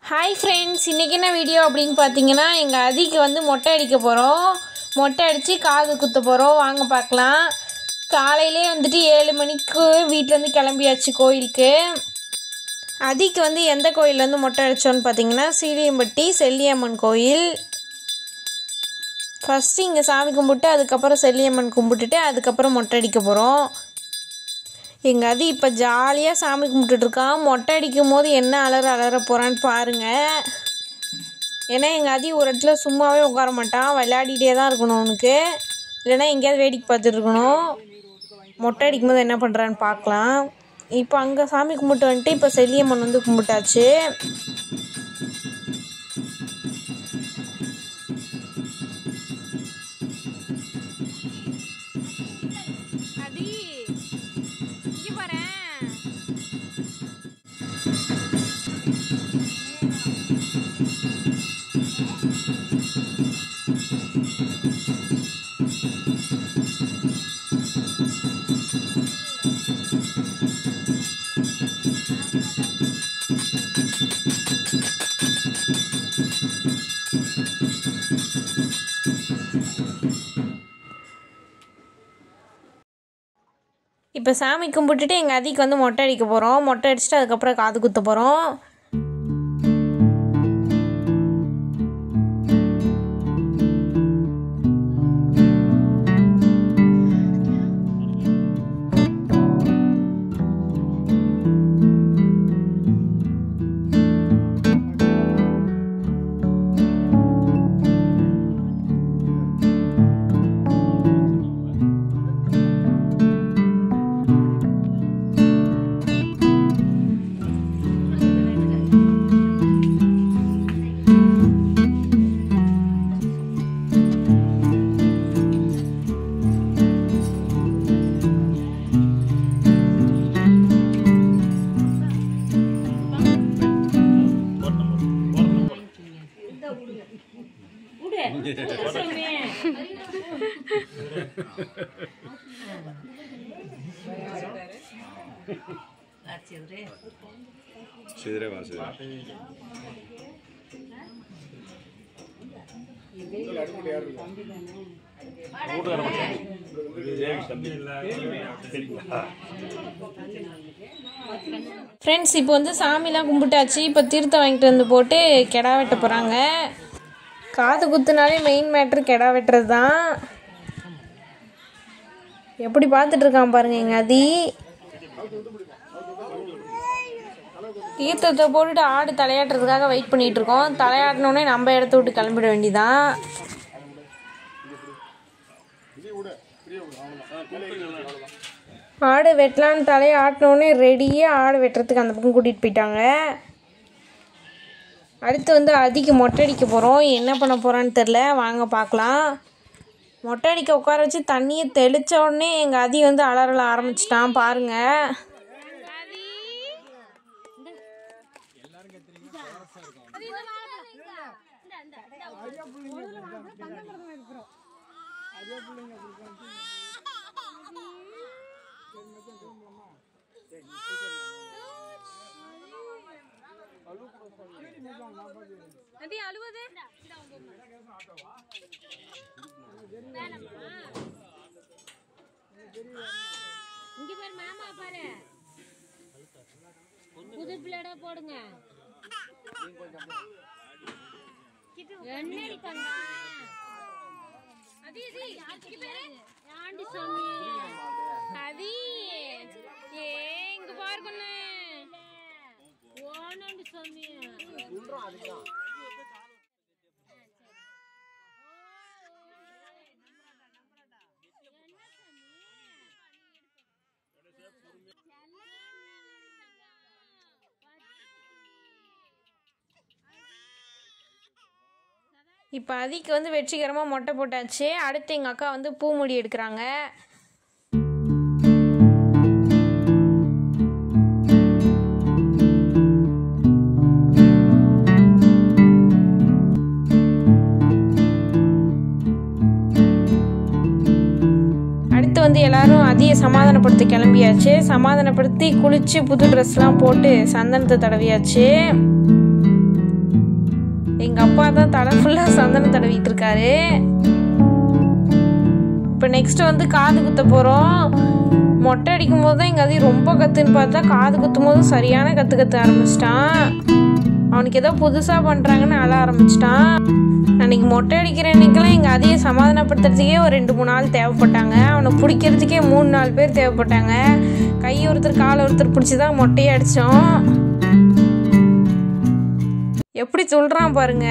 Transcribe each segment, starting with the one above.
hi friends இன்றைக்கி என்ன video அப்படின்னு பார்த்தீங்கன்னா எங்கள் அதிக்கு வந்து மொட்டை அடிக்க போகிறோம் மொட்டை அடித்து காது குத்த போகிறோம் வாங்க பார்க்கலாம் காலையிலே வந்துட்டு ஏழு மணிக்கு வீட்டிலேருந்து கிளம்பியாச்சு கோயிலுக்கு அதிக்கு வந்து எந்த கோயில் வந்து மொட்டை அடித்தோன்னு பார்த்தீங்கன்னா சீலியம்பட்டி செல்லியம்மன் கோயில் ஃபஸ்ட்டு இங்கே சாமி கும்பிட்டு அதுக்கப்புறம் செல்லியம்மன் கும்பிட்டுட்டு அதுக்கப்புறம் மொட்டை அடிக்க போகிறோம் எங்கள் அது இப்போ ஜாலியாக சாமி கும்பிட்டுட்டு இருக்கான் மொட்டை அடிக்கும் போது என்ன அலற அலற போகிறான்னு பாருங்க ஏன்னா எங்கள் அதி ஒரு இடத்துல சும்மாவே உட்கார மாட்டான் விளையாடிட்டே தான் இருக்கணும் அவனுக்கு இல்லைன்னா எங்கேயாவது வேடிக்கை பார்த்துட்டு இருக்கணும் மொட்டை அடிக்கும் போது என்ன பண்ணுறான்னு பார்க்கலாம் இப்போ அங்கே சாமி கும்பிட்டு வந்துட்டு இப்போ செல்லியம்மன் வந்து கும்பிட்டாச்சு அதி இங்கே பாரேன் இப்போ சாமி கும்பிட்டுட்டு எங்கள் அதிக்கு வந்து மொட்டை அடிக்க போகிறோம் மொட்டை அடிச்சுட்டு அதுக்கப்புறம் காது குத்த போகிறோம் ಸಿದ್ರೆ ಬಾ ಸಿದ್ರೆ ஃப்ரெண்ட்ஸ் இப்போ வந்து சாமிலாம் கும்பிட்டாச்சு இப்போ தீர்த்தம் வாங்கிட்டு வந்து போட்டு கெடா வெட்ட போகிறாங்க காது குத்துனாலே மெயின் மேட்ரு கெடா வெட்டுறது தான் எப்படி பார்த்துட்டு இருக்கான் பாருங்க எங்கள் அதி தீர்த்தத்தை போட்டுட்டு ஆடு தலையாட்டுறதுக்காக வெயிட் பண்ணிட்டு இருக்கோம் தலையாட்டினோடனே நம்ம இடத்த விட்டு கிளம்பிட வேண்டியதான் ஆடு வெட்டலான்னு தலையை ஆட்டினோடனே ரெடியாக ஆடு வெட்டுறதுக்கு அந்த பக்கம் கூட்டிகிட்டு போயிட்டாங்க அடுத்து வந்து அதிக்கு மொட்டை அடிக்க போகிறோம் என்ன பண்ண போகிறான்னு தெரில வாங்க பார்க்கலாம் மொட்டை அடிக்க உட்கார வச்சு தண்ணியை தெளித்த உடனே எங்கள் அதி வந்து அலறல ஆரம்பிச்சிட்டான் பாருங்கள் அடி அழுவதே இங்க பாரு மாமா பாரு புது பிளேடா போடுங்க என்னடி பண்ண அதி அதி இங்க பாரு ஆண்டி சாமி அதி ஏ இங்க பாருங்கண்ணே ஓனாண்டி சாமி இப்போ அதிக்கு வந்து வெற்றிகரமாக மொட்டை போட்டாச்சு அடுத்து எங்கள் அக்கா வந்து பூ முடி எடுக்கிறாங்க அடுத்து வந்து எல்லாரும் அதிக சமாதானப்படுத்தி கிளம்பியாச்சு சமாதானப்படுத்தி குளிச்சு புது ட்ரெஸ்லாம் போட்டு சந்தனத்தை தடவியாச்சு எங்கள் அப்பா தான் தலை ஃபுல்லாக சந்தனம் தடவிட்டு இருக்காரு இப்போ நெக்ஸ்ட் வந்து காது குத்த போகிறோம் மொட்டை அடிக்கும் போது தான் எங்கள் அதையும் ரொம்ப கத்துன்னு பார்த்தா காது குத்தும் போது சரியான கற்று கற்று ஆரம்பிச்சிட்டான் அவனுக்கு ஏதோ புதுசாக பண்ணுறாங்கன்னு அழ ஆரம்பிச்சிட்டான் அன்னைக்கு மொட்டை அடிக்கிற அன்னைக்கெல்லாம் எங்கள் அதையை சமாதானப்படுத்துறதுக்கே ஒரு ரெண்டு மூணு நாள் தேவைப்பட்டாங்க அவனை பிடிக்கிறதுக்கே மூணு நாலு பேர் தேவைப்பட்டாங்க கை ஒருத்தர் கால் ஒருத்தர் பிடிச்சி தான் மொட்டையை அடித்தோம் எப்படி சொல்கிறான் பாருங்க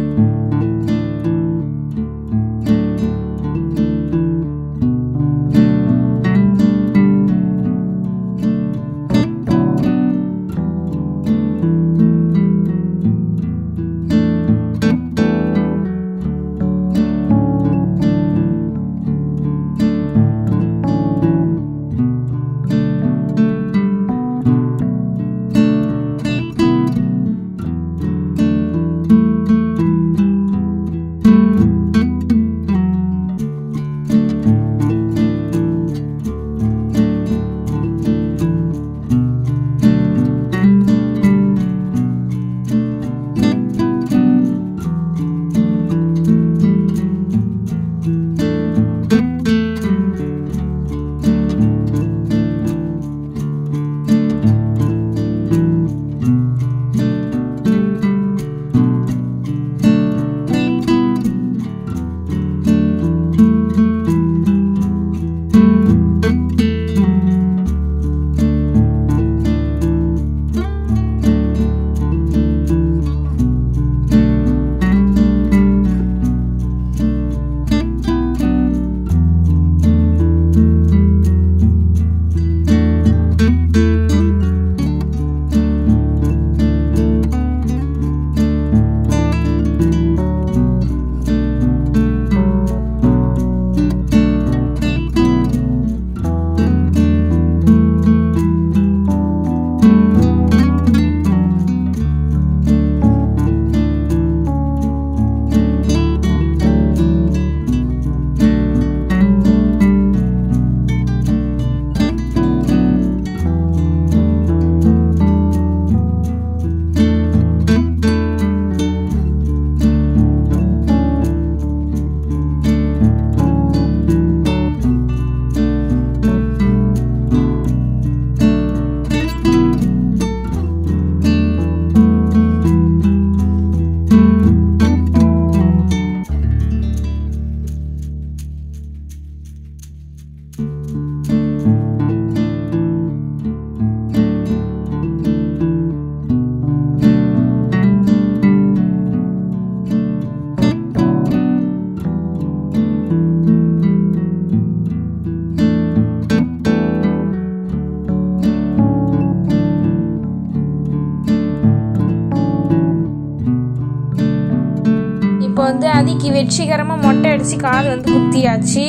இப்போ வந்து அதிக்கு வெற்றிகரமாக மொட்டை அடித்து காது வந்து குத்தியாச்சு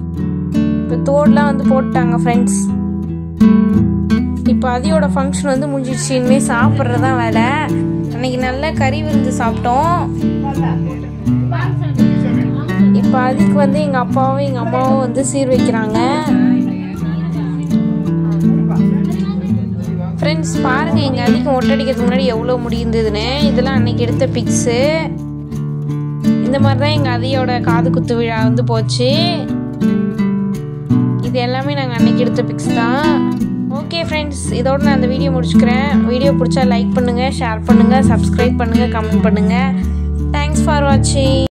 இப்போ தோடெலாம் வந்து போட்டாங்க ஃப்ரெண்ட்ஸ் இப்போ அதியோட ஃபங்க்ஷன் வந்து முடிஞ்சிடுச்சு இனிமேல் சாப்பிட்றது தான் வேலை அன்னைக்கு நல்ல கறி விருந்து சாப்பிட்டோம் இப்போ அதிக்கு வந்து எங்கள் அப்பாவும் எங்கள் அம்மாவும் வந்து சீர் வைக்கிறாங்க ஃப்ரெண்ட்ஸ் பாருங்கள் எங்கள் அதிக்கு மொட்டை அடிக்கிறதுக்கு முன்னாடி எவ்வளோ முடிந்ததுன்னு இதெல்லாம் அன்னைக்கு எடுத்த பிக்ஸு இந்த மாதிரி தான் எங்கள் அதியோட காது குத்து விழா வந்து போச்சு இது எல்லாமே நாங்கள் அன்னைக்கு எடுத்த பிக்ஸ் தான் ஓகே ஃப்ரெண்ட்ஸ் இதோட நான் அந்த வீடியோ முடிச்சுக்கிறேன் வீடியோ பிடிச்சா லைக் பண்ணுங்கள் ஷேர் பண்ணுங்கள் சப்ஸ்கிரைப் பண்ணுங்கள் கமெண்ட் பண்ணுங்கள் தேங்க்ஸ் ஃபார் வாட்சிங்